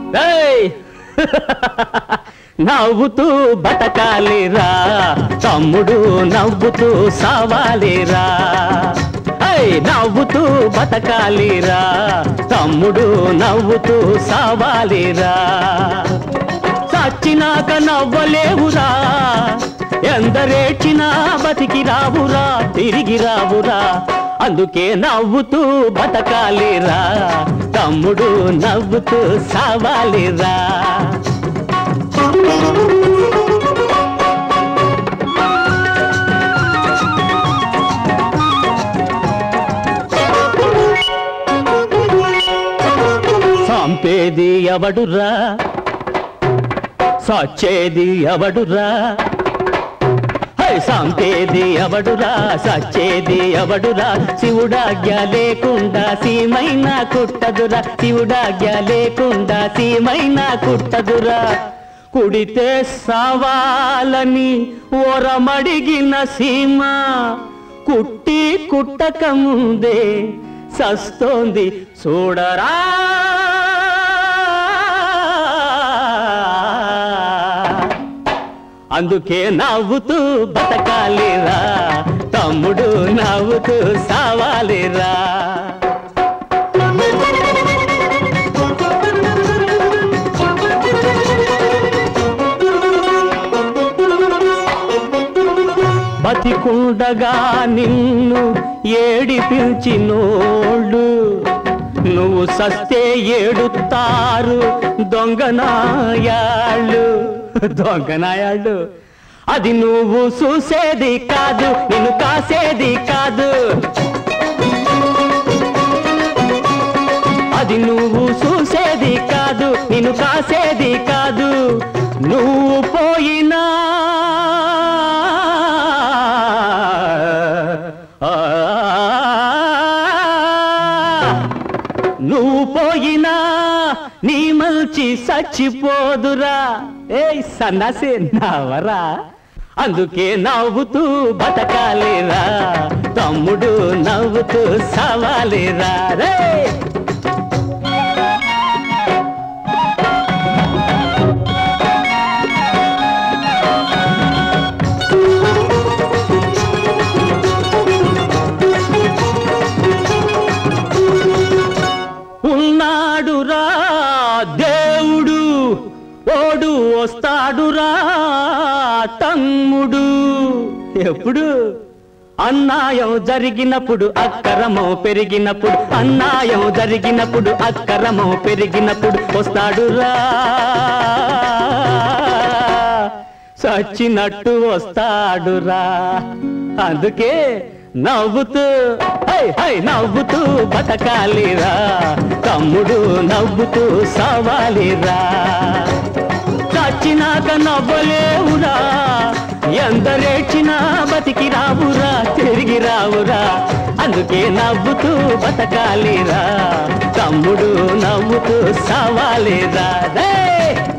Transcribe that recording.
ఏయ్! నవ్వుతూ బతకాలిరా తమ్ముడు నవ్వుతూ సావాలిరా ఏయ్! నవ్వుతూ బతకాలిరా తమ్ముడు నవ్వుతూ సావాలిరా చచ్చినాక నవ్వలేవురా ఎందరేడ్చినా బతికి రావురా తిరిగి రావురా అందుకే నవ్వుతూ బతకాలిరా తమ్ముడు నవ్వుతూ సావాలిరా సంపేది ఎవడురా సచ్చేది ఎవడురా హై సంపేది ఎవడురా సచ్చేది ఎవడురా శివుడాజ్ఞ లేకుండా సీమైనా కుట్టదురా శివుడాజ్ఞ లేకుండా సీమైనా కుట్టదురా కుడితే సావాలని ఓరమడిగిన సీమ కుట్టి కుట్టక ముందే సస్తోంది చూడరా అందుకే నవ్వుతూ బతకాలిరా తమ్ముడు నవ్వుతూ సావాలిరా బతికుండగా నిన్ను ఏడిపించినోళ్ళు నువ్వు సస్తే ఏడుతారు దొంగనాయాళ్ళు దొంగనాయాళ్ళు అది నువ్వు చూసేది కాదు నిన్ను కాసేది కాదు అది నువ్వు చూసేది కాదు నిన్ను కాసేది కాదు నువ్వు పోయినా ఆ, నువ్వు పోయినా నీ మల్చి చచ్చిపోదురా ఏ సన్నాసి నవరా అందుకే నవ్వుతూ బతకాలిరా తమ్ముడు నవ్వుతూ సవాలిరా రే ఉన్నాడురా దేవుడు ఓడు వస్తాడురా తమ్ముడు ఎప్పుడు అన్యాయం జరిగినప్పుడు అక్కరమో పెరిగినప్పుడు అన్యాయం జరిగినప్పుడు అక్కరమో పెరిగినప్పుడు వస్తాడురా చచ్చినట్టు వస్తాడురా అందుకే నవ్వుతూ హై హై నవ్వుతూ బతకాలిరా తమ్ముడు నవ్వుతూ సవాలిరా చచ్చినాక నవ్వలేవురా ఎందరేడ్చినా బతికి రావురా తిరిగి రావురా అందుకే నవ్వుతూ బతకాలిరా తమ్ముడు నవ్వుతూ సవాలిరా రే